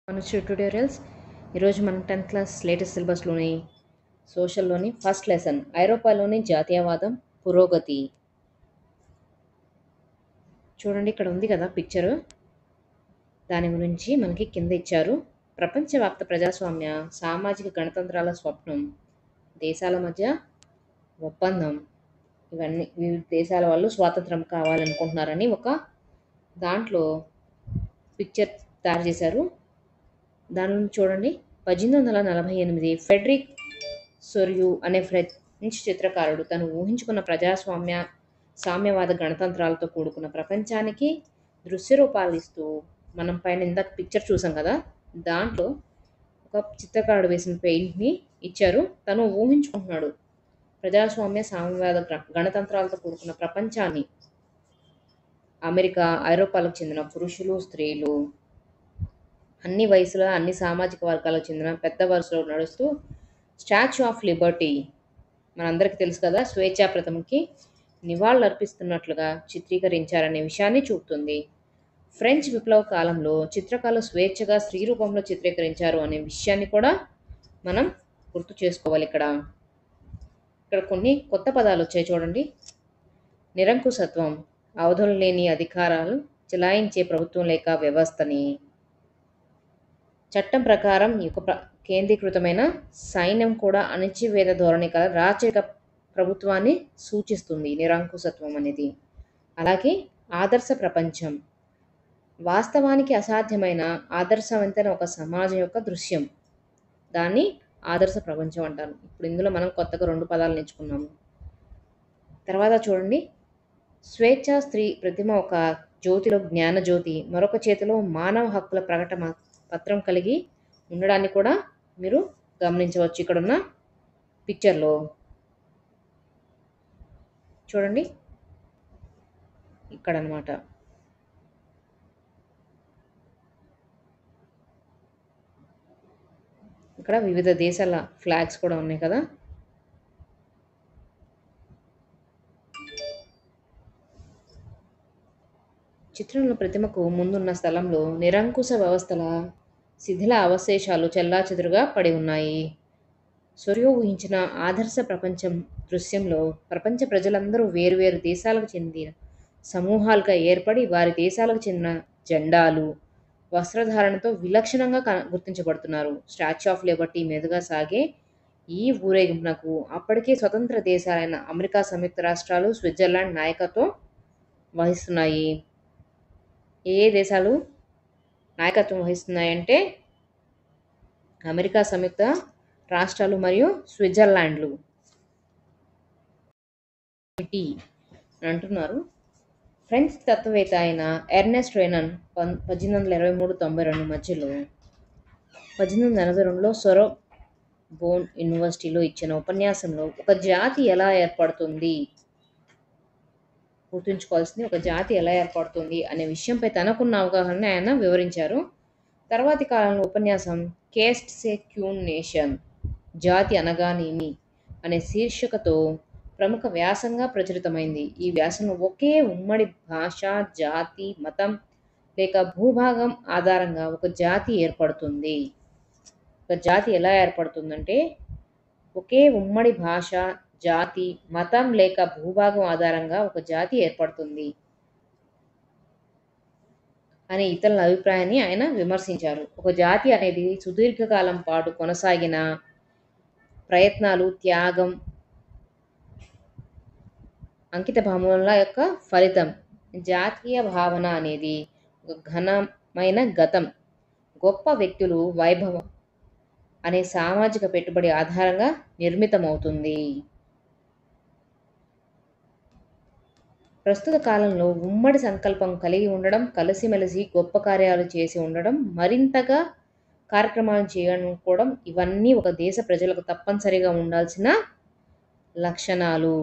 Anusri tutorials ఈరోజు మనం tenth class latest సిలబస్లోని సోషల్లోని ఫస్ట్ లెసన్ ఐరోపాలోని జాతీయవాదం పురోగతి చూడండి ఇక్కడ ఉంది కదా పిక్చరు దాని గురించి మనకి కింద ఇచ్చారు ప్రపంచవ్యాప్త ప్రజాస్వామ్య సామాజిక గణతంత్రాల స్వప్నం దేశాల మధ్య ఒప్పందం ఇవన్నీ వివిధ దేశాల వాళ్ళు స్వాతంత్రం కావాలనుకుంటున్నారని ఒక దాంట్లో పిక్చర్ తయారు చేశారు దానిలో చూడండి పద్దెనిమిది వందల నలభై ఎనిమిది ఫెడరిక్ సొర్యు అనే ఫ్రెంచ్ చిత్రకారుడు తను ఊహించుకున్న ప్రజాస్వామ్య సామ్యవాద గణతంత్రాలతో కూడుకున్న ప్రపంచానికి దృశ్య రూపాలు ఇస్తూ మనం పైన ఇందాక పిక్చర్ చూసాం కదా దాంట్లో ఒక చిత్రకారుడు వేసిన పెయింట్ని ఇచ్చారు తను ఊహించుకుంటున్నాడు ప్రజాస్వామ్య సామ్యవాద గ- గణతంత్రాలతో కూడుకున్న ప్రపంచాన్ని అమెరికా ఐరోపాలకు చెందిన పురుషులు స్త్రీలు అన్ని వయసుల అన్ని సామాజిక వర్గాలకు చెందిన పెద్ద వరుసలో నడుస్తూ స్టాచ్యూ ఆఫ్ లిబర్టీ మనందరికీ తెలుసు కదా స్వేచ్ఛా ప్రథమకి నివాళులు అర్పిస్తున్నట్లుగా చిత్రీకరించారనే విషయాన్ని చూపుతుంది ఫ్రెంచ్ విప్లవ కాలంలో చిత్రకారులు స్వేచ్ఛగా స్త్రీ రూపంలో చిత్రీకరించారు అనే విషయాన్ని కూడా మనం గుర్తు చేసుకోవాలి ఇక్కడ ఇక్కడ కొన్ని కొత్త పదాలు వచ్చాయి చూడండి నిరంకుశత్వం అవధులు లేని అధికారాలు చెలాయించే ప్రభుత్వం లేక వ్యవస్థని చట్టం ప్రకారం ఈ యొక్క ప్ర- కేంద్రీకృతమైన సైన్యం కూడా అణిచివేత ధోరణి కల రాచరిక ప్రభుత్వాన్ని సూచిస్తుంది నిరంకుశత్వం అనేది అలాగే ఆదర్శ ప్రపంచం వాస్తవానికి అసాధ్యమైన ఆదర్శవంతమైన ఒక సమాజం యొక్క దృశ్యం దాన్ని ఆదర్శ ప్రపంచం అంటారు ఇప్పుడు ఇందులో మనం కొత్తగా రెండు పదాలు నేర్చుకున్నాము తర్వాత చూడండి స్వేచ్ఛ స్త్రీ ప్రతిమ ఒక జ్యోతిలో జ్ఞాన జ్యోతి మరొక చేతిలో మానవ హక్కుల ప్రకటన పత్రం కలిగి ఉండడాన్ని కూడా మీరు గమనించవచ్చు ఇక్కడ ఉన్న పిక్చర్లో చూడండి ఇక్కడ అన్నమాట ఇక్కడ వివిధ దేశాల ఫ్లాగ్స్ కూడా ఉన్నాయి కదా చిత్రంలో ప్రతిమకు ముందున్న స్థలంలో నిరంకుశ వ్యవస్థల శిథిల అవశేషాలు చెల్లాచెదురుగా పడి ఉన్నాయి సూర్య ఊహించిన ఆదర్శ ప్రపంచం దృశ్యంలో ప్రపంచ ప్రజలందరూ వేరువేరు దేశాలకు చెందిన సమూహాలుగా ఏర్పడి వారి దేశాలకు చెందిన జెండాలు వస్త్రధారణతో విలక్షణంగా క- గుర్తించబడుతున్నారు స్టాచ్యూ ఆఫ్ లిబర్టీ మీదుగా సాగే ఈ ఊరేగింపునకు అప్పటికే స్వతంత్ర దేశాలైన అమెరికా సంయుక్త రాష్ట్రాలు స్విట్జర్లాండ్ నాయకత్వం వహిస్తున్నాయి ఏ ఏ దేశాలు నాయకత్వం వహిస్తున్నాయంటే అమెరికా సంయుక్త రాష్ట్రాలు మరియు స్విట్జర్లాండ్లు టీ అని అంటున్నారు ఫ్రెంచ్ తత్వవేత్త అయిన ఎర్నెస్ట్ రెనన్ పం పద్దెనిమిది వందల ఇరవై మూడు తొంభై రెండు మధ్యలో పద్దెనిమిది వందల ఎనభై రెండులో సొరో బోన్ యూనివర్సిటీలో ఇచ్చిన ఉపన్యాసంలో ఒక జాతి ఎలా ఏర్పడుతుంది గుర్తుంచుకోవాల్సింది ఒక జాతి ఎలా ఏర్పడుతుంది అనే విషయంపై తనకున్న అవగాహన ఆయన వివరించారు తర్వాతి కాలంలో ఉపన్యాసం కేస్ట్ సే క్యూన్ నేషన్ జాతి అనగానేమి అనే శీర్షికతో ప్రముఖ వ్యాసంగా ప్రచురితమైంది ఈ వ్యాసంలో ఒకే ఉమ్మడి భాష జాతి మతం లేక భూభాగం ఆధారంగా ఒక జాతి ఏర్పడుతుంది ఒక జాతి ఎలా ఏర్పడుతుందంటే ఒకే ఉమ్మడి భాష జాతి మతం లేక భూభాగం ఆధారంగా ఒక జాతి ఏర్పడుతుంది అనే ఇతరుల అభిప్రాయాన్ని ఆయన విమర్శించారు ఒక జాతి అనేది సుదీర్ఘకాలం పాటు కొనసాగిన ప్రయత్నాలు త్యాగం అంకిత భావనల యొక్క ఫలితం జాతీయ భావన అనేది ఒక ఘనమైన గతం గొప్ప వ్యక్తులు వైభవం అనే సామాజిక పెట్టుబడి ఆధారంగా నిర్మితమవుతుంది ప్రస్తుత కాలంలో ఉమ్మడి సంకల్పం కలిగి ఉండడం కలిసిమెలిసి గొప్ప కార్యాలు చేసి ఉండడం మరింతగా కార్యక్రమాలు చేయనుకోవడం ఇవన్నీ ఒక దేశ ప్రజలకు తప్పనిసరిగా ఉండాల్సిన లక్షణాలు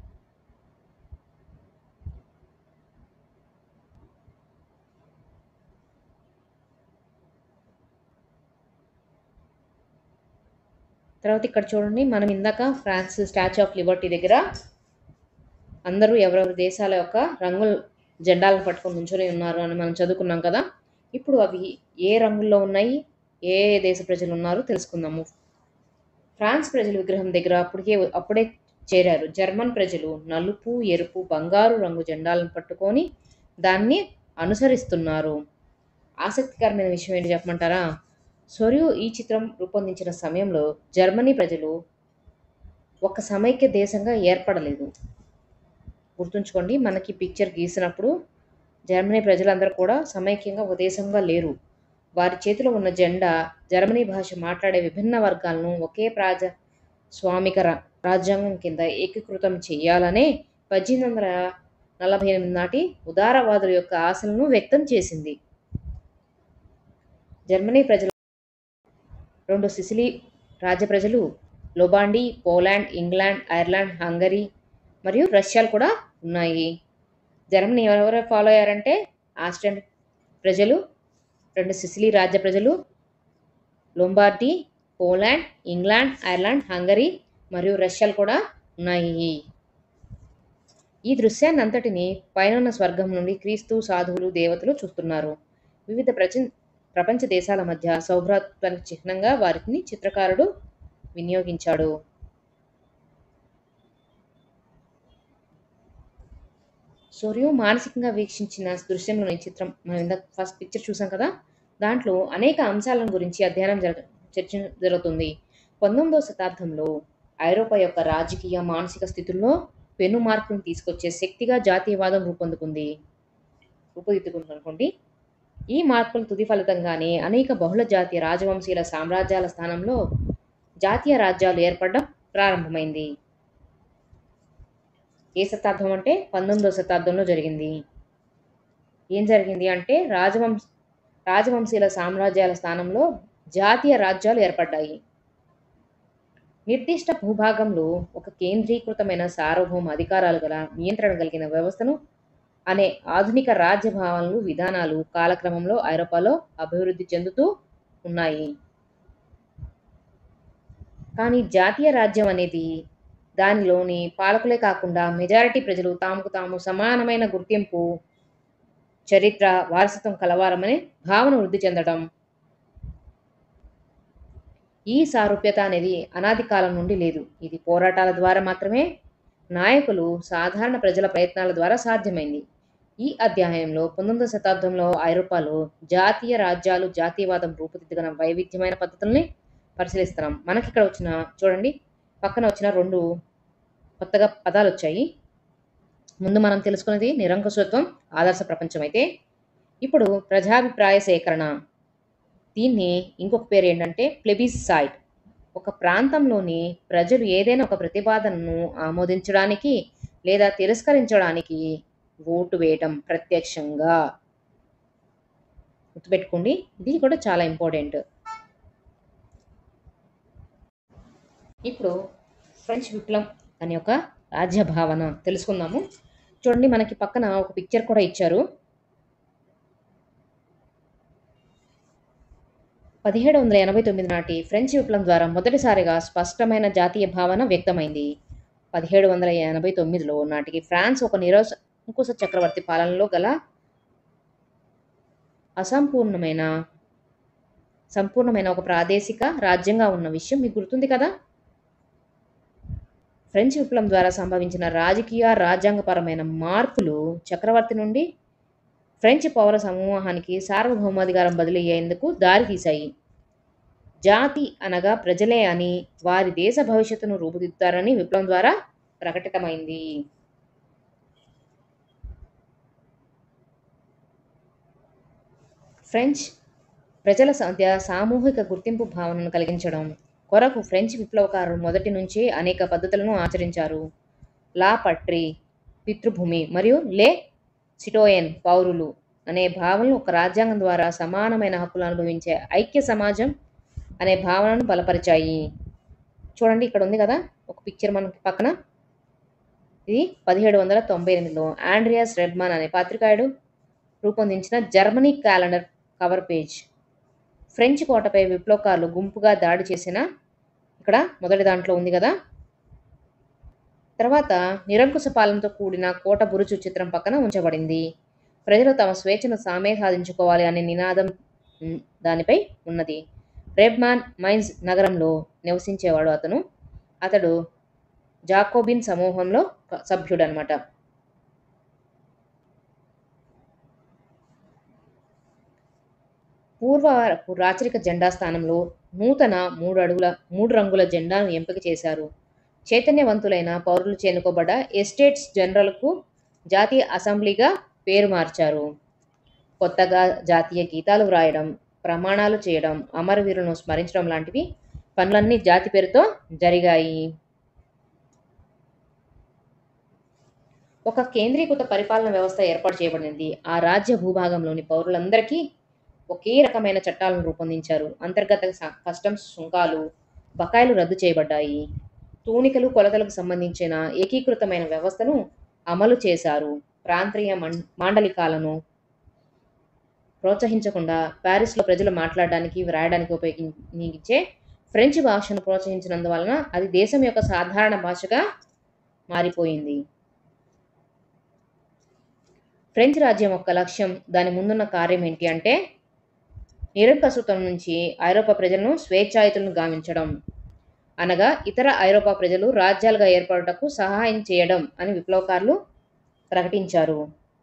తర్వాత ఇక్కడ చూడండి మనం ఇందాక ఫ్రాన్స్ స్టాచ్యూ ఆఫ్ లిబర్టీ దగ్గర అందరూ ఎవరెవరి దేశాల యొక్క రంగుల జెండాలను పట్టుకొని నుంచొని ఉన్నారు అని మనం చదువుకున్నాం కదా ఇప్పుడు అవి ఏ రంగుల్లో ఉన్నాయి ఏ ఏ దేశ ప్రజలు ఉన్నారో తెలుసుకుందాము ఫ్రాన్స్ ప్రజల విగ్రహం దగ్గర అప్పటికే అప్పుడే చేరారు జర్మన్ ప్రజలు నలుపు ఎరుపు బంగారు రంగు జెండాలను పట్టుకొని దాన్ని అనుసరిస్తున్నారు ఆసక్తికరమైన విషయం ఏంటి చెప్పమంటారా సొరియు ఈ చిత్రం రూపొందించిన సమయంలో జర్మనీ ప్రజలు ఒక సమైక్య దేశంగా ఏర్పడలేదు గుర్తుంచుకోండి మనకి పిక్చర్ గీసినప్పుడు జర్మనీ ప్రజలందరూ కూడా సమైక్యంగా ఒక దేశంగా లేరు వారి చేతిలో ఉన్న జెండా జర్మనీ భాష మాట్లాడే విభిన్న వర్గాలను ఒకే ప్రాజ స్వామిక రా- రాజ్యాంగం కింద ఏకీకృతం చేయాలనే పద్దెనిమిది వందల నలభై ఎనిమిది నాటి ఉదారవాదుల యొక్క ఆశలను వ్యక్తం చేసింది జర్మనీ ప్రజలు రెండు సిసిలీ రాజ్య ప్రజలు Lombardy Poland England Ireland Hungary మరియు రష్యాలు కూడా ఉన్నాయి జర్మనీ ఎవరెవరు ఫాలో అయ్యారంటే ఆస్ట్రియన్ ప్రజలు రెండు సిసిలీ రాజ్య ప్రజలు Lombardy Poland England Ireland Hungary మరియు రష్యాలు కూడా ఉన్నాయి ఈ దృశ్యాన్ని అంతటిని పైనున్న స్వర్గం నుండి క్రీస్తు సాధువులు దేవతలు చూస్తున్నారు వివిధ ప్రచ ప్రపంచ దేశాల మధ్య సౌభ్రాత్వానికి చిహ్నంగా వారిని చిత్రకారుడు వినియోగించాడు సూర్యు మానసికంగా వీక్షించిన దృశ్యంలోని చిత్రం మనం ఇందాక ఫస్ట్ పిక్చర్ చూసాం కదా దాంట్లో అనేక అంశాలను గురించి అధ్యయనం జరగ చర్చ జరుగుతుంది పంతొమ్మిదవ శతాబ్దంలో ఐరోపా యొక్క రాజకీయ మానసిక స్థితుల్లో పెను మార్పును తీసుకొచ్చే శక్తిగా జాతీయవాదం రూపొందుకుంది రూపుదిద్దుకుంది అనుకోండి ఈ మార్పుల తుది ఫలితంగానే అనేక బహుళ జాతీయ రాజవంశీయుల సామ్రాజ్యాల స్థానంలో జాతీయ రాజ్యాలు ఏర్పడడం ప్రారంభమైంది ఏ శతాబ్దం అంటే పంతొమ్మిదవ శతాబ్దంలో జరిగింది ఏం జరిగింది అంటే రాజవంశ రాజవంశీయుల సామ్రాజ్యాల స్థానంలో జాతీయ రాజ్యాలు ఏర్పడ్డాయి నిర్దిష్ట భూభాగంలో ఒక కేంద్రీకృతమైన సార్వభౌమ అధికారాలు గల నియంత్రణ కలిగిన వ్యవస్థను అనే ఆధునిక రాజ్య భావనలు విధానాలు కాలక్రమంలో ఐరోపాలో అభివృద్ధి చెందుతూ ఉన్నాయి కానీ జాతీయ రాజ్యం అనేది దానిలోని పాలకులే కాకుండా మెజారిటీ ప్రజలు తాముకు తాము సమానమైన గుర్తింపు చరిత్ర వారసత్వం కలవారమనే భావన వృద్ధి చెందడం ఈ సారూప్యత అనేది అనాది కాలం నుండి లేదు ఇది పోరాటాల ద్వారా మాత్రమే నాయకులు సాధారణ ప్రజల ప్రయత్నాల ద్వారా సాధ్యమైంది ఈ అధ్యాయంలో పంతొమ్మిదవ శతాబ్దంలో ఐరోపాలో జాతీయ రాజ్యాలు జాతీయవాదం రూపుదిద్దుకున్న వైవిధ్యమైన పద్ధతుల్ని పరిశీలిస్తున్నాం మనకి ఇక్కడ వచ్చిన చూడండి పక్కన వచ్చిన రెండు కొత్తగా పదాలు వచ్చాయి ముందు మనం తెలుసుకున్నది నిరంకుశత్వం ఆదర్శ ప్రపంచం అయితే ఇప్పుడు ప్రజాభిప్రాయ సేకరణ దీన్ని ఇంకొక పేరు ఏంటంటే ప్లెబిసైడ్ ఒక ప్రాంతంలోని ప్రజలు ఏదైనా ఒక ప్రతిపాదనను ఆమోదించడానికి లేదా తిరస్కరించడానికి ఓటు వేయటం ప్రత్యక్షంగా గుర్తుపెట్టుకోండి ఇది కూడా చాలా ఇంపార్టెంట్ ఇప్పుడు ఫ్రెంచ్ విప్లవం అనే ఒక రాజ్య భావన తెలుసుకుందాము చూడండి మనకి పక్కన ఒక పిక్చర్ కూడా ఇచ్చారు పదిహేడు వందల ఎనభై తొమ్మిది నాటి ఫ్రెంచ్ విప్లవం ద్వారా మొదటిసారిగా స్పష్టమైన జాతీయ భావన వ్యక్తమైంది పదిహేడు వందల ఎనభై తొమ్మిదిలో నాటికి ఫ్రాన్స్ ఒక నిరంకుశ చక్రవర్తి పాలనలో గల అసంపూర్ణమైన సంపూర్ణమైన ఒక ప్రాదేశిక రాజ్యంగా ఉన్న విషయం మీకు గుర్తుంది కదా ఫ్రెంచ్ విప్లవం ద్వారా సంభవించిన రాజకీయ రాజ్యాంగపరమైన మార్పులు చక్రవర్తి నుండి ఫ్రెంచ్ పౌర సమూహానికి సార్వభౌమాధికారం బదిలీ అయ్యేందుకు దారితీశాయి జాతి అనగా ప్రజలే అని వారి దేశ భవిష్యత్తును రూపుదిద్దుతారని విప్లవం ద్వారా ప్రకటితమైంది ఫ్రెంచ్ ప్రజల మధ్య సామూహిక గుర్తింపు భావనను కలిగించడం కొరకు ఫ్రెంచ్ విప్లవకారులు మొదటి నుంచే అనేక పద్ధతులను ఆచరించారు లా పట్రీ పితృభూమి మరియు లే సిటోయన్ పౌరులు అనే భావనలు ఒక రాజ్యాంగం ద్వారా సమానమైన హక్కులు అనుభవించే ఐక్య సమాజం అనే భావనను బలపరిచాయి చూడండి ఇక్కడ ఉంది కదా ఒక పిక్చర్ మనకి పక్కన ఇది పదిహేడు వందల తొంభై ఎనిమిదిలో ఆండ్రియాస్ రెడ్మాన్ అనే పాత్రికాయుడు రూపొందించిన Germany calendar cover page French కోటపై విప్లవకారులు గుంపుగా దాడి చేసిన ఇక్కడ మొదటి దాంట్లో ఉంది కదా తర్వాత నిరంకుశ పాలనతో కూడిన కోట బురుజు చిత్రం పక్కన ఉంచబడింది ప్రజలు తమ స్వేచ్ఛను తామే సాధించుకోవాలి అనే నినాదం ఉమ్, దానిపై ఉన్నది రేబ్మాన్ మైన్స్ నగరంలో నివసించేవాడు అతను అతడు జాకోబిన్ సమూహంలో సభ్యుడు అనమాట పూర్వ రాచరిక జెండా స్థానంలో నూతన మూడు అడుగుల మూడు రంగుల జెండాను ఎంపిక చేశారు చైతన్యవంతులైన పౌరులు చేనుకోబడ్డ ఎస్టేట్స్ జనరల్కు జాతీయ అసెంబ్లీగా పేరు మార్చారు కొత్తగా జాతీయ గీతాలు వ్రాయడం ప్రమాణాలు చేయడం అమరవీరులను స్మరించడం లాంటివి పనులన్నీ జాతి పేరుతో జరిగాయి ఒక కేంద్రీకృత పరిపాలన వ్యవస్థ ఏర్పాటు చేయబడింది ఆ రాజ్య భూభాగంలోని పౌరులందరికీ ఒకే రకమైన చట్టాలను రూపొందించారు అంతర్గత స- కస్టమ్స్ సుంకాలు బకాయిలు రద్దు చేయబడ్డాయి తూనికలు కొలతలకు సంబంధించిన ఏకీకృతమైన వ్యవస్థను అమలు చేశారు ప్రాంతీయ మం- మాండలికాలను ప్రోత్సహించకుండా ప్యారిస్లో ప్రజలు మాట్లాడడానికి వ్రాయడానికి ఉపయోగించే ఫ్రెంచ్ భాషను ప్రోత్సహించినందువలన అది దేశం యొక్క సాధారణ భాషగా మారిపోయింది ఫ్రెంచ్ రాజ్యం యొక్క లక్ష్యం దాని ముందున్న కార్యం ఏంటి అంటే నిరంకసుత్వం నుంచి ఐరోపా ప్రజలను స్వేచ్ఛాయుతులను గావించడం అనగా ఇతర ఐరోపా ప్రజలు రాజ్యాలుగా ఏర్పడుటకు సహాయం చేయడం అని విప్లవకారులు ప్రకటించారు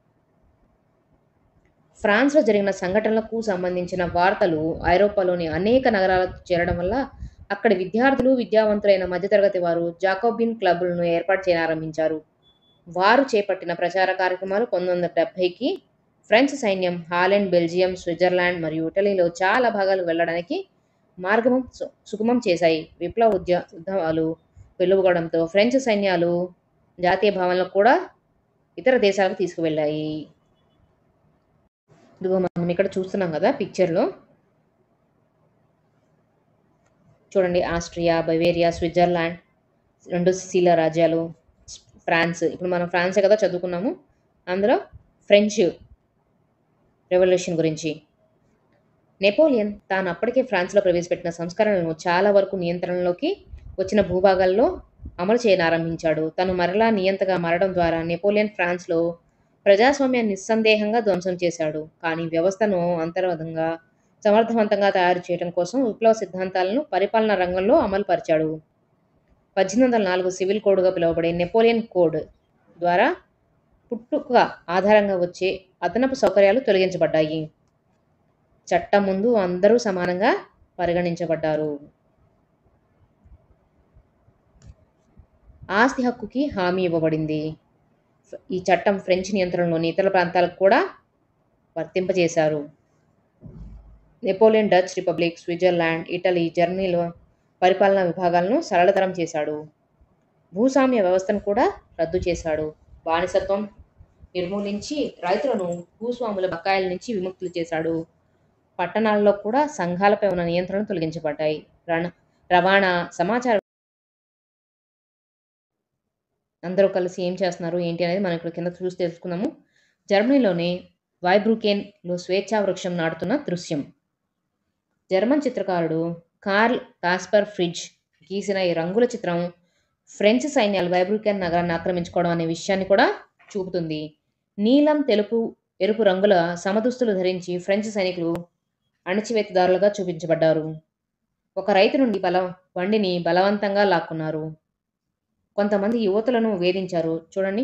ఫ్రాన్స్లో జరిగిన సంఘటనలకు సంబంధించిన వార్తలు ఐరోపాలోని అనేక నగరాలకు చేరడం వల్ల అక్కడి విద్యార్థులు విద్యావంతులైన మధ్యతరగతి వారు జాకోబిన్ క్లబ్లను ఏర్పాటు చేయారంభించారు వారు చేపట్టిన ప్రచార కార్యక్రమాలు పంతొమ్మిది వందల డెబ్భైకి ఫ్రెంచ్ సైన్యం హాలెండ్ బెల్జియం స్విట్జర్లాండ్ మరియు ఇటలీలో చాలా భాగాలు వెళ్ళడానికి మార్గం సు- సుగమం చేశాయి విప్లవ ఉద్య ఉద్యమాలు వెలువగడంతో ఫ్రెంచ్ సైన్యాలు జాతీయ భావనలకు కూడా ఇతర దేశాలకు తీసుకువెళ్ళాయి ఇదిగో మనం ఇక్కడ చూస్తున్నాం కదా పిక్చర్లో చూడండి ఆస్ట్రియా బవేరియా స్విట్జర్లాండ్ రెండు సిసిల రాజ్యాలు ఫ్రాన్స్ ఇప్పుడు మనం ఫ్రాన్సే కదా చదువుకున్నాము అందులో ఫ్రెంచ్ రెవల్యూషన్ గురించి నెపోలియన్ తాను అప్పటికే ఫ్రాన్స్లో ప్రవేశపెట్టిన సంస్కరణలను చాలా వరకు నియంత్రణలోకి వచ్చిన భూభాగాల్లో అమలు చేయనారంభించాడు తను మరలా నియంతగా మారడం ద్వారా నెపోలియన్ ఫ్రాన్స్లో ప్రజాస్వామ్యాన్ని నిస్సందేహంగా ధ్వంసం చేశాడు కానీ వ్యవస్థను అంతర్గతంగా సమర్థవంతంగా తయారు చేయడం కోసం విప్లవ సిద్ధాంతాలను పరిపాలనా రంగంలో అమలుపరిచాడు పద్దెనిమిది వందల నాలుగు సివిల్ కోడ్గా పిలువబడే నెపోలియన్ కోడ్ ద్వారా పుట్టుక ఆధారంగా వచ్చే అదనపు సౌకర్యాలు తొలగించబడ్డాయి చట్టం ముందు అందరూ సమానంగా పరిగణించబడ్డారు ఆస్తి హక్కుకి హామీ ఇవ్వబడింది ఈ చట్టం ఫ్రెంచ్ నియంత్రణలోని ఇతర ప్రాంతాలకు కూడా వర్తింపజేశారు Napoleon Dutch republic Switzerland Italy జర్మనీలో పరిపాలనా విభాగాలను సరళతరం చేశాడు భూస్వామ్య వ్యవస్థను కూడా రద్దు చేశాడు బానిసత్వం నిర్మూలించి రైతులను భూస్వాముల బకాయిల నుంచి విముక్తులు చేశాడు పట్టణాల్లో కూడా సంఘాలపై ఉన్న నియంత్రణలు తొలగించబడ్డాయి రణ- రవాణా సమాచార అందరూ కలిసి ఏం చేస్తున్నారు ఏంటి అనేది మనం ఇక్కడ కింద చూసి తెలుసుకుందాము జర్మనీలోని వైబ్రూకెన్లో స్వేచ్ఛా వృక్షం నాటుతున్న దృశ్యం జర్మన్ చిత్రకారుడు కార్ల్ కాస్పర్ ఫ్రిడ్జ్ గీసిన ఈ రంగుల చిత్రం ఫ్రెంచ్ సైన్యాలు వైబ్రూకెన్ నగరాన్ని ఆక్రమించుకోవడం అనే విషయాన్ని కూడా చూపుతుంది నీలం తెలుపు ఎరుపు రంగుల సమదుస్తులు ధరించి ఫ్రెంచ్ సైనికులు అణచివేతదారులుగా చూపించబడ్డారు ఒక రైతు నుండి బల బండిని బలవంతంగా లాక్కున్నారు కొంతమంది యువతులను వేధించారు చూడండి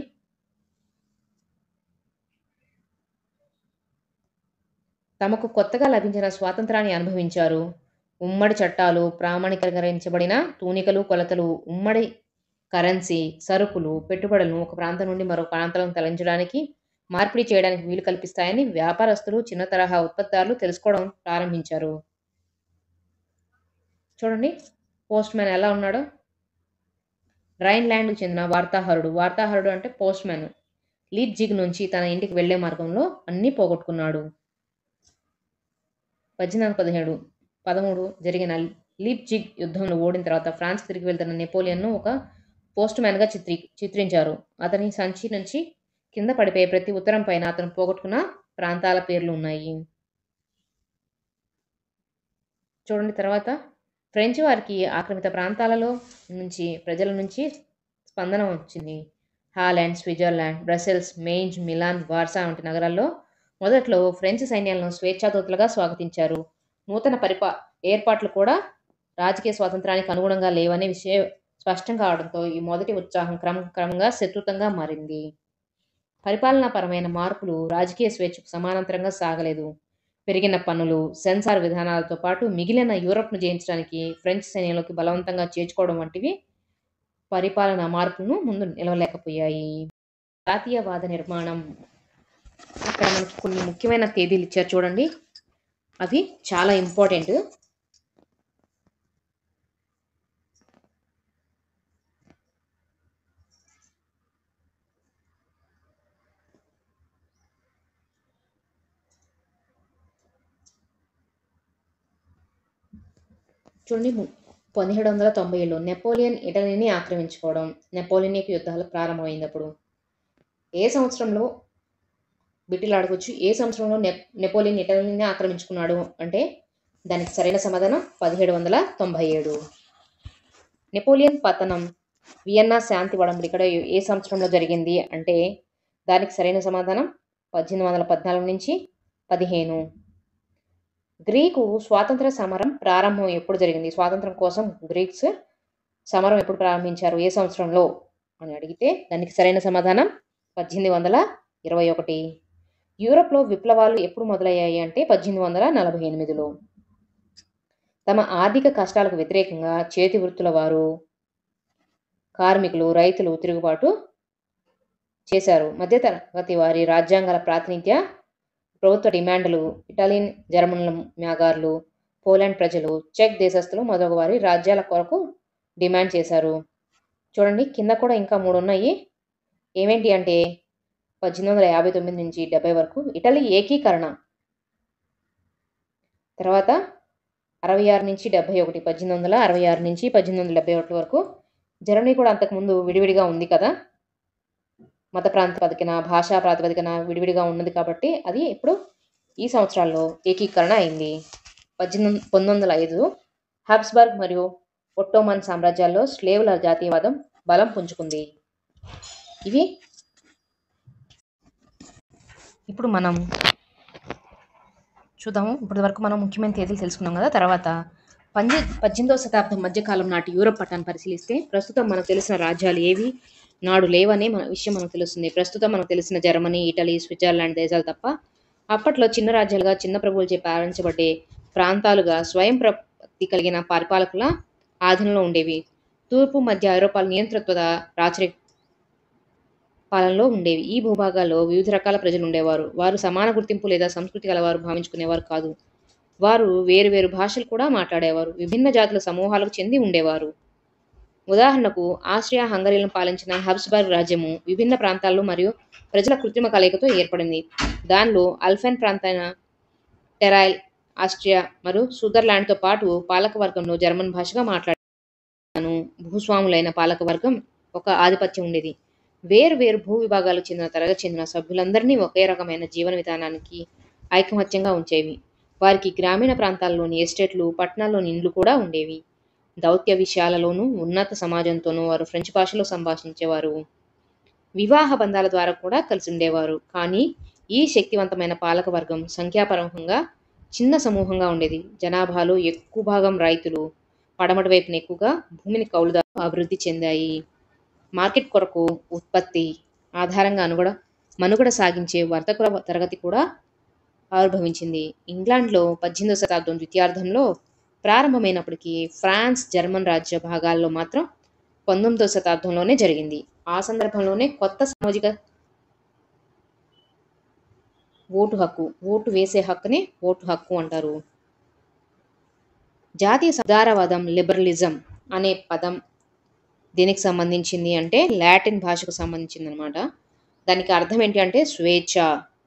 తమకు కొత్తగా లభించిన స్వాతంత్రాన్ని అనుభవించారు ఉమ్మడి చట్టాలు ప్రామాణీకరించబడిన తూనికలు కొలతలు ఉమ్మడి కరెన్సీ సరుకులు పెట్టుబడులను ఒక ప్రాంతం నుండి మరో ప్రాంతాలను తరలించడానికి మార్పిడి చేయడానికి వీలు కల్పిస్తాయని వ్యాపారస్తులు చిన్న తరహా ఉత్పత్తిదారులు తెలుసుకోవడం ప్రారంభించారు చూడండి పోస్ట్ మ్యాన్ ఎలా ఉన్నాడో రైన్ ల్యాండ్కు చెందిన వార్తాహరుడు వార్తాహరుడు అంటే పోస్ట్ మ్యాన్ లీప్ జిగ్ నుంచి తన ఇంటికి వెళ్లే మార్గంలో అన్నీ పోగొట్టుకున్నాడు పద్దెనిమిది వందల పదిహేడు పదమూడు జరిగిన లీప్ జిగ్ యుద్ధంలో ఓడిన తర్వాత ఫ్రాన్స్ తిరిగి వెళ్తున్న నెపోలియన్ను ఒక పోస్ట్ మ్యాన్గా చిత్రీ చిత్రించారు అతని సంచి నుంచి కింద పడిపోయే ప్రతి ఉత్తరం పైన అతను పోగొట్టుకున్న ప్రాంతాల పేర్లు ఉన్నాయి చూడండి తర్వాత ఫ్రెంచ్ వారికి ఆక్రమిత ప్రాంతాలలో నుంచి ప్రజల నుంచి స్పందన వచ్చింది Holland Switzerland Brussels Mainz Milan Warsaw వంటి నగరాల్లో మొదట్లో ఫ్రెంచ్ సైన్యాలను స్వేచ్ఛాదూతలుగా స్వాగతించారు నూతన పరిపా ఏర్పాట్లు కూడా రాజకీయ స్వాతంత్రానికి అనుగుణంగా లేవనే విషయం స్పష్టం కావడంతో ఈ మొదటి ఉత్సాహం క్రమం క్రమంగా శత్రుతంగా మారింది పరిపాలనాపరమైన మార్పులు రాజకీయ స్వేచ్ఛకు సమానాంతరంగా సాగలేదు పెరిగిన పన్నులు సెన్సార్ విధానాలతో పాటు మిగిలిన యూరప్ను జయించడానికి ఫ్రెంచ్ సైన్యంలోకి బలవంతంగా చేర్చుకోవడం వంటివి పరిపాలనా మార్పులను ముందు నిలవలేకపోయాయి జాతీయవాద నిర్మాణం అక్కడ మనకి కొన్ని ముఖ్యమైన తేదీలు ఇచ్చారు చూడండి అవి చాలా ఇంపార్టెంట్ చూడండి ము- పదిహేడు వందల తొంభై ఏళ్ళు నెపోలియన్ ఇటలీని ఆక్రమించుకోవడం నెపోలియన్ యుద్ధాలు ప్రారంభమైనప్పుడు ఏ సంవత్సరంలో బిట్టిలు ఆడుకోవచ్చు ఏ సంవత్సరంలో నె నెపోలియన్ ఇటలీని ఆక్రమించుకున్నాడు అంటే దానికి సరైన సమాధానం పదిహేడు వందల తొంభై ఏడు నెపోలియన్ పతనం వియన్నా శాంతి వడంబడికడ ఏ సంవత్సరంలో జరిగింది అంటే దానికి సరైన సమాధానం పద్దెనిమిది వందల పద్నాలుగు నుంచి పదిహేను గ్రీకు స్వాతంత్ర సమరం ప్రారంభం ఎప్పుడు జరిగింది స్వాతంత్రం కోసం గ్రీక్స్ సమరం ఎప్పుడు ప్రారంభించారు ఏ సంవత్సరంలో అని అడిగితే దానికి సరైన సమాధానం పద్దెనిమిది వందల ఇరవై ఒకటి యూరప్లో విప్లవాలు ఎప్పుడు మొదలయ్యాయి అంటే పద్దెనిమిది వందల నలభై ఎనిమిదిలో తమ ఆర్థిక కష్టాలకు వ్యతిరేకంగా చేతి వృత్తుల వారు కార్మికులు రైతులు తిరుగుబాటు చేశారు మధ్యతరగతి వారి రాజ్యాంగాల ప్రాతినిధ్య ప్రభుత్వ డిమాండ్లు ఇటాలియన్ జర్మన్ల మ్యాగార్లు పోలాండ్ ప్రజలు చెక్ దేశస్థులు మొదలగు వారి రాజ్యాల కొరకు డిమాండ్ చేశారు చూడండి కింద కూడా ఇంకా మూడు ఉన్నాయి ఏమేంటి అంటే పద్దెనిమిది వందల యాభై తొమ్మిది నుంచి డెబ్బై వరకు ఇటలీ ఏకీకరణ తర్వాత అరవై ఆరు నుంచి డెబ్బై ఒకటి పద్దెనిమిది వందల అరవై ఆరు నుంచి పద్దెనిమిది వందల డెబ్బై ఒకటి వరకు జర్మనీ కూడా అంతకుముందు విడివిడిగా ఉంది కదా మత ప్రాతిపదికన భాషా ప్రాతిపదికన విడివిడిగా ఉన్నది కాబట్టి అది ఇప్పుడు ఈ సంవత్సరాల్లో ఏకీకరణ అయింది పద్దెనిమిది పంతొమ్మిది వందల ఐదు హబ్స్బర్గ్ మరియు ఒట్టోమన్ సామ్రాజ్యాల్లో స్లేవుల జాతీయవాదం బలం పుంజుకుంది ఇవి ఇప్పుడు మనం చూద్దాము ఇప్పటి వరకు మనం ముఖ్యమైన తేదీలు తెలుసుకున్నాం కదా తర్వాత పంజ పద్దెనిమిదవ శతాబ్దం మధ్యకాలం నాటి యూరప్ పట్టాన్ని పరిశీలిస్తే ప్రస్తుతం మనకు తెలిసిన రాజ్యాలు ఏవి నాడు లేవనే మన విషయం మనకు తెలుస్తుంది ప్రస్తుతం మనకు తెలిసిన జర్మనీ ఇటలీ స్విట్జర్లాండ్ దేశాలు తప్ప అప్పట్లో చిన్న రాజ్యాలుగా చిన్న ప్రభువులచే పాలించబడే ప్రాంతాలుగా స్వయం ప్రతి కలిగిన పరిపాలకుల ఆధీనంలో ఉండేవి తూర్పు మధ్య ఐరోపాల నియంతృత్వ రాచరిక పాలనలో ఉండేవి ఈ భూభాగాల్లో వివిధ రకాల ప్రజలు ఉండేవారు వారు సమాన గుర్తింపు లేదా సంస్కృతి గలవారు భావించుకునేవారు కాదు వారు వేరు వేరు భాషలు కూడా మాట్లాడేవారు విభిన్న జాతుల సమూహాలకు చెంది ఉండేవారు ఉదాహరణకు ఆస్ట్రియా హంగరీలను పాలించిన హబ్స్బర్గ్ రాజ్యము విభిన్న ప్రాంతాల్లో మరియు ప్రజల కృత్రిమ కలయికతో ఏర్పడింది దానిలో అల్ఫెన్ ప్రాంతాన టెరైల్ ఆస్ట్రియా మరియు సుదర్లాండ్తో పాటు పాలకవర్గంలో జర్మన్ భాషగా మాట్లాడాను భూస్వాములైన పాలకవర్గం ఒక ఆధిపత్యం ఉండేది వేరు వేరు భూ విభాగాలకు చెందిన తరగతి చెందిన సభ్యులందరినీ ఒకే రకమైన జీవన విధానానికి ఐకమత్యంగా ఉంచేవి వారికి గ్రామీణ ప్రాంతాల్లోని ఎస్టేట్లు పట్టణాల్లోని ఇండ్లు కూడా ఉండేవి దౌత్య విషయాలలోనూ ఉన్నత సమాజంతోనూ వారు ఫ్రెంచ్ భాషలో సంభాషించేవారు వివాహ బంధాల ద్వారా కూడా కలిసి ఉండేవారు కానీ ఈ శక్తివంతమైన పాలక వర్గం సంఖ్యాపరంగా చిన్న సమూహంగా ఉండేది జనాభాలో ఎక్కువ భాగం రైతులు పడమటి వైపున ఎక్కువగా భూమిని కౌలుదారు అభివృద్ధి చెందాయి మార్కెట్ కొరకు ఉత్పత్తి ఆధారంగా అనుగడ మనుగడ సాగించే వర్తకుల తరగతి కూడా ఆవిర్భవించింది ఇంగ్లాండ్లో పద్దెనిమిదవ శతాబ్దం ద్వితీయార్థంలో ప్రారంభమైనప్పటికీ ఫ్రాన్స్ జర్మన్ రాజ్య భాగాల్లో మాత్రం పంతొమ్మిదవ శతాబ్దంలోనే జరిగింది ఆ సందర్భంలోనే కొత్త సామాజిక ఓటు హక్కు ఓటు వేసే హక్కునే ఓటు హక్కు అంటారు జాతీయ సుధారవాదం లిబరలిజం అనే పదం దేనికి సంబంధించింది అంటే లాటిన్ భాషకు సంబంధించింది అనమాట దానికి అర్థం ఏంటి అంటే స్వేచ్ఛ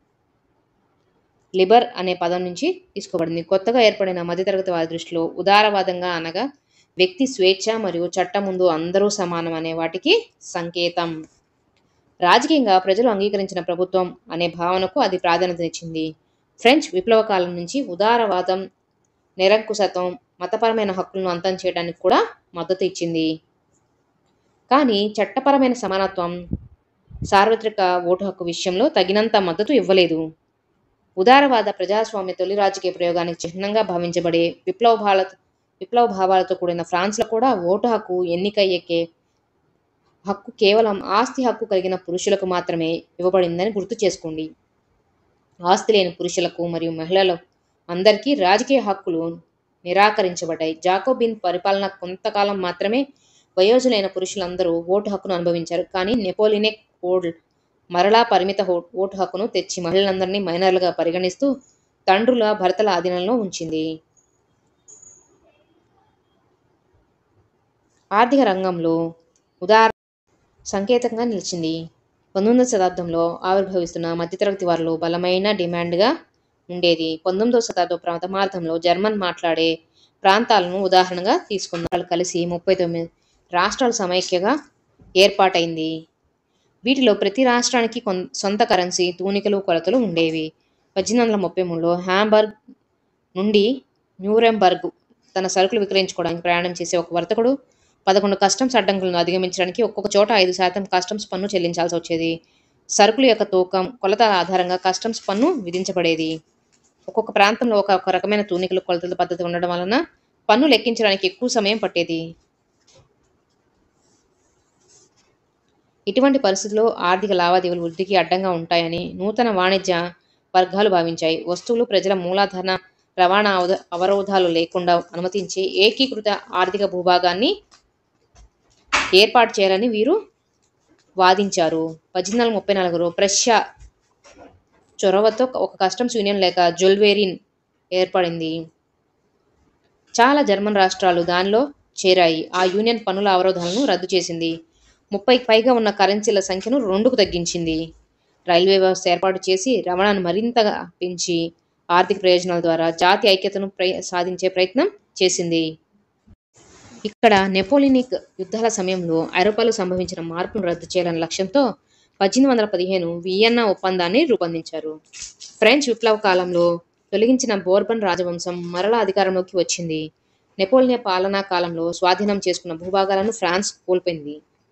లిబర్ అనే పదం నుంచి తీసుకోబడింది కొత్తగా ఏర్పడిన మధ్యతరగతి వారి దృష్టిలో ఉదారవాదంగా అనగా వ్యక్తి స్వేచ్ఛ మరియు చట్టం ముందు అందరూ సమానం అనే వాటికి సంకేతం రాజకీయంగా ప్రజలు అంగీకరించిన ప్రభుత్వం అనే భావనకు అది ప్రాధాన్యతనిచ్చింది ఫ్రెంచ్ విప్లవ కాలం నుంచి ఉదారవాదం నిరంకుశత్వం మతపరమైన హక్కులను అంతం చేయడానికి కూడా మద్దతు ఇచ్చింది కానీ చట్టపరమైన సమానత్వం సార్వత్రిక ఓటు హక్కు విషయంలో తగినంత మద్దతు ఇవ్వలేదు ఉదారవాద ప్రజాస్వామ్య తొలి రాజకీయ ప్రయోగానికి చిహ్నంగా భావించబడే విప్లవ భావాల విప్లవ భావాలతో కూడిన ఫ్రాన్స్లో కూడా ఓటు హక్కు ఎన్నిక ఎక్కే హక్కు కేవలం ఆస్తి హక్కు కలిగిన పురుషులకు మాత్రమే ఇవ్వబడిందని గుర్తు చేసుకోండి ఆస్తి లేని పురుషులకు మరియు మహిళలకు అందరికీ రాజకీయ హక్కులు నిరాకరించబడ్డాయి జాకోబిన్ పరిపాలన కొంతకాలం మాత్రమే వయోజులైన పురుషులందరూ ఓటు హక్కును అనుభవించారు కానీ నెపోలినిక్ కోడ్ మరలా పరిమిత హో- ఓటు హక్కును తెచ్చి మహిళలందరినీ మైనర్లుగా పరిగణిస్తూ తండ్రుల భర్తల ఆధీనంలో ఉంచింది ఆర్థిక రంగంలో ఉదార సంకేతంగా నిలిచింది పంతొమ్మిదవ శతాబ్దంలో ఆవిర్భవిస్తున్న మధ్యతరగతి వారిలో బలమైన డిమాండ్గా ఉండేది పంతొమ్మిదవ శతాబ్దం ప్రథమార్థంలో జర్మన్ మాట్లాడే ప్రాంతాలను ఉదాహరణగా తీసుకున్న వాళ్ళు కలిసి ముప్పై తొమ్మిది రాష్ట్రాల సమైక్యగా ఏర్పాటైంది వీటిలో ప్రతి రాష్ట్రానికి కొన్ సొంత కరెన్సీ తూనికలు కొలతలు ఉండేవి పద్దెనిమిది వందల ముప్పై మూడులో హ్యాంబర్గ్ నుండి న్యూరెంబర్గ్ తన సరుకులు విక్రయించుకోవడానికి ప్రయాణం చేసే ఒక వర్తకుడు పదకొండు కస్టమ్స్ అడ్డంకులను అధిగమించడానికి ఒక్కొక్క చోట ఐదు శాతం కస్టమ్స్ పన్ను చెల్లించాల్సి వచ్చేది సరుకుల యొక్క తూకం కొలతల ఆధారంగా కస్టమ్స్ పన్ను విధించబడేది ఒక్కొక్క ప్రాంతంలో ఒక ఒక రకమైన తూనికలు కొలతల పద్ధతి ఉండడం వలన పన్ను లెక్కించడానికి ఎక్కువ సమయం పట్టేది ఇటువంటి పరిస్థితుల్లో ఆర్థిక లావాదేవీలు వృద్ధికి అడ్డంగా ఉంటాయని నూతన వాణిజ్య వర్గాలు భావించాయి వస్తువులు ప్రజల మూలధన రవాణా అవద- అవరోధాలు లేకుండా అనుమతించే ఏకీకృత ఆర్థిక భూభాగాన్ని ఏర్పాటు చేయాలని వీరు వాదించారు పద్దెనిమిది వందల ముప్పై నాలుగులో ప్రష్యా చొరవతో ఒక కస్టమ్స్ యూనియన్ లేక జొల్వేరిన్ ఏర్పడింది చాలా జర్మన్ రాష్ట్రాలు దానిలో చేరాయి ఆ యూనియన్ పన్నుల అవరోధాలను రద్దు చేసింది ముప్పైకి పైగా ఉన్న కరెన్సీల సంఖ్యను రెండుకు తగ్గించింది రైల్వే వ్యవస్థ ఏర్పాటు చేసి రవాణాను మరింతగా పెంచి ఆర్థిక ప్రయోజనాల ద్వారా జాతి ఐక్యతను ప్రయ సాధించే ప్రయత్నం చేసింది ఇక్కడ నెపోలినిక్ యుద్ధాల సమయంలో ఐరోపాలో సంభవించిన మార్పును రద్దు చేయాలనే లక్ష్యంతో పద్దెనిమిది వందల పదిహేను వియన్నా ఒప్పందాన్ని రూపొందించారు ఫ్రెంచ్ విప్లవ కాలంలో తొలగించిన బోర్బన్ రాజవంశం మరలా అధికారంలోకి వచ్చింది నెపోలియన్ పాలనా కాలంలో స్వాధీనం చేసుకున్న భూభాగాలను ఫ్రాన్స్ కోల్పోయింది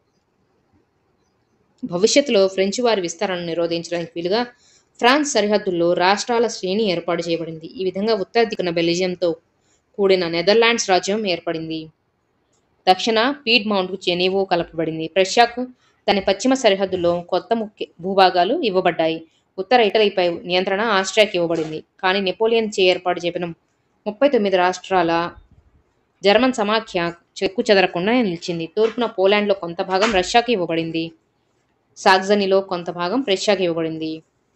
భవిష్యత్తులో ఫ్రెంచ్ వారి విస్తరణను నిరోధించడానికి వీలుగా ఫ్రాన్స్ సరిహద్దుల్లో రాష్ట్రాల శ్రేణి ఏర్పాటు చేయబడింది ఈ విధంగా ఉత్తర దిక్కున బెల్జియంతో కూడిన నెదర్లాండ్స్ రాజ్యం ఏర్పడింది దక్షిణ పీడ్ మౌంట్కు జెనీవో కలపబడింది ప్రష్యాకు దాని పశ్చిమ సరిహద్దుల్లో కొత్త ముఖ్య భూభాగాలు ఇవ్వబడ్డాయి ఉత్తర ఇటలీపై నియంత్రణ ఆస్ట్రియాకి ఇవ్వబడింది కానీ నెపోలియన్ చే ఏర్పాటు చేపిన ముప్పై తొమ్మిది రాష్ట్రాల జర్మన్ సమాఖ్య చెక్కు చెదరకుండా నిలిచింది తూర్పున పోలాండ్లో కొంత భాగం రష్యాకి ఇవ్వబడింది సాగ్జనీలో కొంత భాగం ప్రష్యాకి ఇవ్వబడింది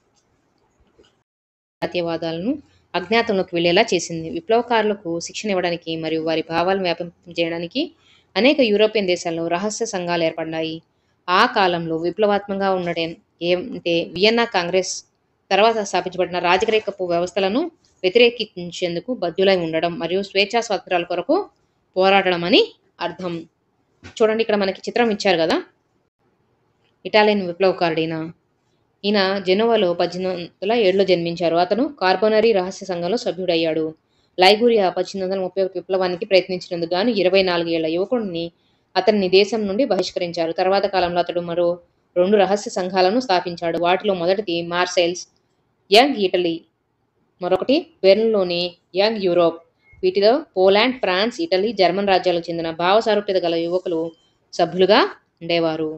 జాతీయవాదాలను అజ్ఞాతంలోకి వెళ్లేలా చేసింది విప్లవకారులకు శిక్షణ ఇవ్వడానికి మరియు వారి భావాలను వ్యాపింప చేయడానికి అనేక యూరోపియన్ దేశాల్లో రహస్య సంఘాలు ఏర్పడ్డాయి ఆ కాలంలో విప్లవాత్మకంగా ఉండటే ఏమంటే వియన్నా కాంగ్రెస్ తర్వాత స్థాపించబడిన రాజకీయపు వ్యవస్థలను వ్యతిరేకించేందుకు బద్దులై ఉండడం మరియు స్వేచ్ఛా స్వాతంత్రాల కొరకు పోరాడడం అని అర్థం చూడండి ఇక్కడ మనకి చిత్రం ఇచ్చారు కదా ఇటాలియన్ విప్లవకారుడైన ఈయన జెనోవాలో పద్దెనిమిది వందల ఏడులో జన్మించారు అతను కార్బోనరీ రహస్య సంఘంలో సభ్యుడయ్యాడు లైగూరియా పద్దెనిమిది వందల ముప్పై ఒకటి విప్లవానికి ప్రయత్నించినందుకు గాను ఇరవై నాలుగు ఏళ్ల యువకుడిని అతన్ని దేశం నుండి బహిష్కరించారు తర్వాత కాలంలో అతడు మరో రెండు రహస్య సంఘాలను స్థాపించాడు వాటిలో మొదటిది మార్సైల్స్ యంగ్ ఇటలీ మరొకటి బెర్న్లోని యంగ్ యూరోప్ వీటిలో పోలాండ్ ఫ్రాన్స్ ఇటలీ జర్మన్ రాజ్యాలకు చెందిన భావ సారూప్యత గల యువకులు సభ్యులుగా ఉండేవారు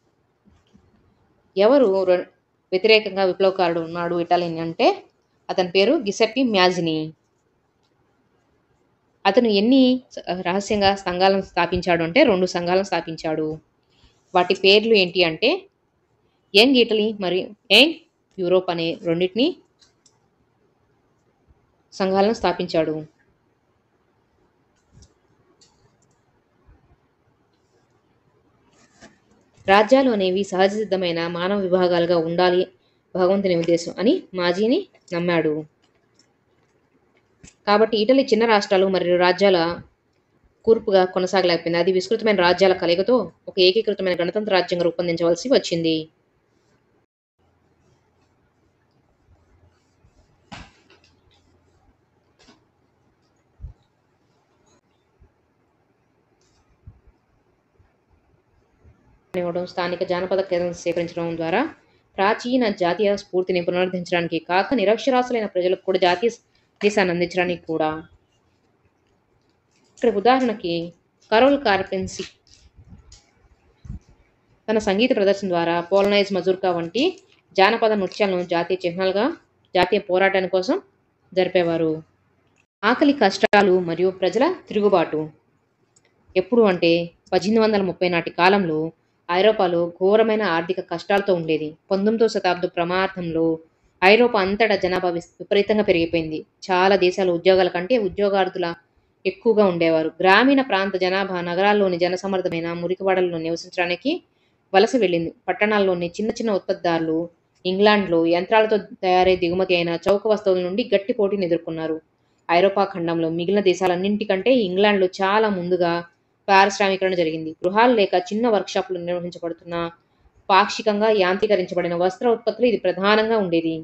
ఎవరు రె- వ్యతిరేకంగా విప్లవకారుడు ఉన్నాడు ఇటాలియన్ అంటే అతని పేరు గిసెప్పి మ్యాజిని అతను ఎన్ని స- రహస్యంగా సంఘాలను స్థాపించాడు అంటే రెండు సంఘాలను స్థాపించాడు వాటి పేర్లు ఏంటి అంటే యంగ్ ఇటలీ మరియు యంగ్ యూరోప్ అనే రెండింటిని సంఘాలను స్థాపించాడు రాజ్యాలు అనేవి సహజ సిద్ధమైన మానవ విభాగాలుగా ఉండాలి భగవంతుని ఉద్దేశం అని మాజీని నమ్మాడు కాబట్టి ఇటలీ చిన్న రాష్ట్రాలు మరియు రాజ్యాల కూర్పుగా కొనసాగలేకపోయింది అది విస్తృతమైన రాజ్యాల కలయికతో ఒక ఏకీకృతమైన గణతంత్ర రాజ్యంగా రూపొందించవలసి వచ్చింది ఇవ్వడం స్థానిక జానపద కేంద్రం సేకరించడం ద్వారా ప్రాచీన జాతీయ స్ఫూర్తిని పునరుద్ధరించడానికి కాక నిరక్షరాస్యులైన ప్రజలకు కూడా జాతీయ దేశాన్ని అందించడానికి కూడా ఇక్కడ ఉదాహరణకి కరోల్ కార్పెన్సీ తన సంగీత ప్రదర్శన ద్వారా పోలనైజ్ మజూర్కా వంటి జానపద నృత్యాలను జాతీయ చిహ్నాలుగా జాతీయ పోరాటాని కోసం జరిపేవారు ఆకలి కష్టాలు మరియు ప్రజల తిరుగుబాటు ఎప్పుడు అంటే పద్దెనిమిది వందల ముప్పై నాటి కాలంలో ఐరోపాలో ఘోరమైన ఆర్థిక కష్టాలతో ఉండేది పంతొమ్మిదవ శతాబ్ద ప్రమార్థంలో ఐరోపా అంతటా జనాభా విస్- విపరీతంగా పెరిగిపోయింది చాలా దేశాల ఉద్యోగాల కంటే ఉద్యోగార్థుల ఎక్కువగా ఉండేవారు గ్రామీణ ప్రాంత జనాభా నగరాల్లోని జనసమర్థమైన మురికివాడల్లో నివసించడానికి వలస వెళ్ళింది పట్టణాల్లోని చిన్న చిన్న ఉత్పత్తిదారులు ఇంగ్లాండ్లో యంత్రాలతో తయారై దిగుమతి అయిన చౌక వస్తువుల నుండి గట్టి పోటీని ఎదుర్కొన్నారు ఐరోపా ఖండంలో మిగిలిన దేశాలన్నింటికంటే ఇంగ్లాండ్లో చాలా ముందుగా పారిశ్రామీకరణ జరిగింది గృహాలు లేక చిన్న వర్క్షాపులు నిర్వహించబడుతున్న పాక్షికంగా యాంత్రీకరించబడిన వస్త్ర ఉత్పత్తులు ఇది ప్రధానంగా ఉండేది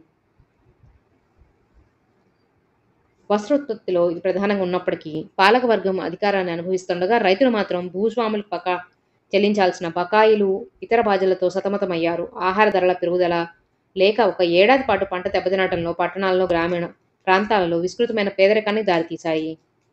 వస్త్ర ఉత్పత్తిలో ఇది ప్రధానంగా ఉన్నప్పటికీ పాలకవర్గం అధికారాన్ని అనుభవిస్తుండగా రైతులు మాత్రం భూస్వాములకు బకా చెల్లించాల్సిన బకాయిలు ఇతర బాధ్యతలతో సతమతమయ్యారు ఆహార ధరల పెరుగుదల లేక ఒక ఏడాది పాటు పంట దెబ్బతినటంలో పట్టణాల్లో గ్రామీణ ప్రాంతాలలో విస్తృతమైన పేదరికానికి దారితీశాయి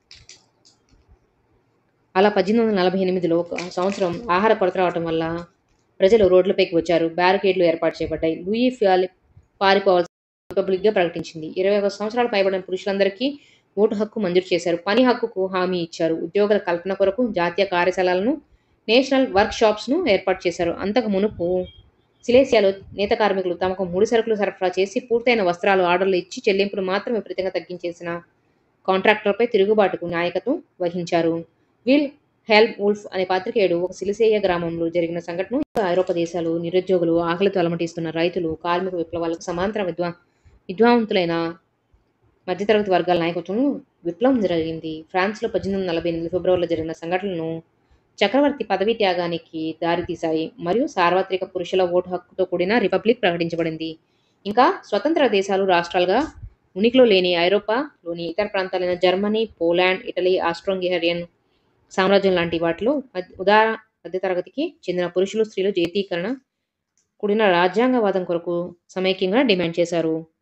అలా పద్దెనిమిది వందల నలభై ఎనిమిదిలో ఒక సంవత్సరం ఆహార కొరత రావటం వల్ల ప్రజలు రోడ్లపైకి వచ్చారు బ్యారికేడ్లు ఏర్పాటు చేయబడ్డాయి లూయి ఫియాలి పారిపోవాల్సిన రిపబ్లిక్గా ప్రకటించింది ఇరవై ఒక సంవత్సరాలు పైబడిన పురుషులందరికీ ఓటు హక్కు మంజూరు చేశారు పని హక్కుకు హామీ ఇచ్చారు ఉద్యోగుల కల్పన కొరకు జాతీయ కార్యశాలలను నేషనల్ వర్క్ షాప్స్ను ఏర్పాటు చేశారు అంతకు మునుపు సిలేసియాలో నేత కార్మికులు తమకు ముడి సరుకులు సరఫరా చేసి పూర్తయిన వస్త్రాలు ఆర్డర్లు ఇచ్చి చెల్లింపులు మాత్రం విపరీతంగా తగ్గించేసిన కాంట్రాక్టర్పై తిరుగుబాటుకు నాయకత్వం వహించారు విల్ హెల్మ్ ఉల్ఫ్ అనే పాత్రికేయుడు ఒక సిలిసేయ గ్రామంలో జరిగిన సంఘటన ఐరోపా దేశాలు నిరుద్యోగులు ఆకలితో అలమటిస్తున్న రైతులు కార్మిక విప్లవాలకు సమాంతర విద్వా విద్వాంతులైన మధ్యతరగతి వర్గాల నాయకత్వం విప్లవం జరిగింది ఫ్రాన్స్లో పద్దెనిమిది వందల నలభై ఎనిమిది ఫిబ్రవరిలో జరిగిన సంఘటనలను చక్రవర్తి పదవీ త్యాగానికి దారితీశాయి మరియు సార్వత్రిక పురుషుల ఓటు హక్కుతో కూడిన రిపబ్లిక్ ప్రకటించబడింది ఇంకా స్వతంత్ర దేశాలు రాష్ట్రాలుగా ఉనికిలో లేని ఐరోపాలోని ఇతర ప్రాంతాలైన జర్మనీ పోలాండ్ ఇటలీ ఆస్ట్రోంగిహరియన్ సామ్రాజ్యం లాంటి వాటిలో మధ్య- ఉదార మధ్యతరగతికి చెందిన పురుషులు స్త్రీలు జాతీకరణ కూడిన రాజ్యాంగవాదం కొరకు సమైక్యంగా డిమాండ్ చేశారు